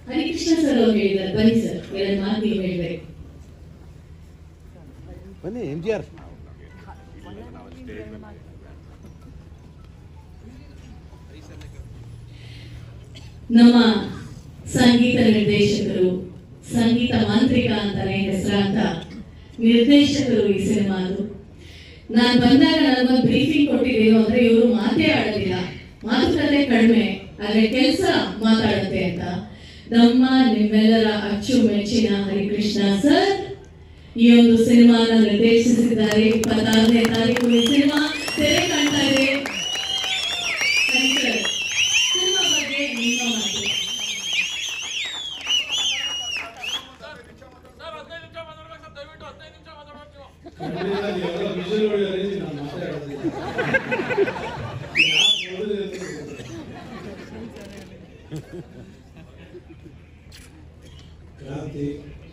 Harikrishna sir ಅವ್ರು ಹೇಳಿದ್ದಾರೆ ಬನ್ನಿ ಸರ್ ಎರಡು ಮಾತು ನೀವು ಹೇಳ್ಬೇಕು ಬನ್ನಿ ಎಂ ಜಿ ಆರ್ ನಮ್ಮ ಸಂಗೀತ ನಿರ್ದೇಶಕರು ಸಂಗೀತ ಮಾಂತ್ರಿಕ ಅಂತಾನೆ ಹೆಸರಾಂತ ನಿರ್ದೇಶಕರು ಈ ಸಿನಿಮಾದು ನಾನು ಬಂದಾಗ ನನಗೊಂದು ಬ್ರೀಫಿಂಗ್ ಕೊಟ್ಟಿದ್ದೇನು ಅಂದ್ರೆ ಇವರು ಮಾತೇ ಆಡೋದಿಲ್ಲ ಮಾತುಕತೆ ಕಡಿಮೆ ಆದ್ರೆ ಕೆಲಸ ಮಾತಾಡುತ್ತೆ ಅಂತ ನಮ್ಮ ನಿಮ್ಮೆಲ್ಲರ ಅಚ್ಚುಮೆಚ್ಚಿನ ಹರಿಕೃಷ್ಣ ಸರ್ ಈ ಒಂದು ಸಿನಿಮಾನ ನಿರ್ದೇಶಿಸಿದ್ದಾರೆ ಇಪ್ಪತ್ತಾರನೇ ತಾರೀಕು ಈ ಸಿನಿಮಾ ತೆರೆ ಕಾಣ್ತಾ ಇದೆ ಹರಿ ಸರ್, ಸಿನಿಮಾ ಬಗ್ಗೆ ನಿಮ್ಮ ಮಾತು ಸರ್ ಹದಿನೈದು ನಿಮಿಷ ಮಾತಾಡ್ಬೇಕು ಸರ್ ದಯವಿಟ್ಟು ಹದಿನೈದು ನಿಮಿಷ ಮಾತಾಡ್ಬೇಕು ನೀವು ಖಂಡಿತ ನೀವೆಲ್ಲ visual ನೋಡಿದ್ರೆ ನಾನು ಮಾತಾಡೋದಿಲ್ಲ. ಯಾಕ್ ನೋಡಿದ್ರೆ ಅಂತ ಗೊತ್ತಿಲ್ಲ. ಕ್ರಾಂತಿ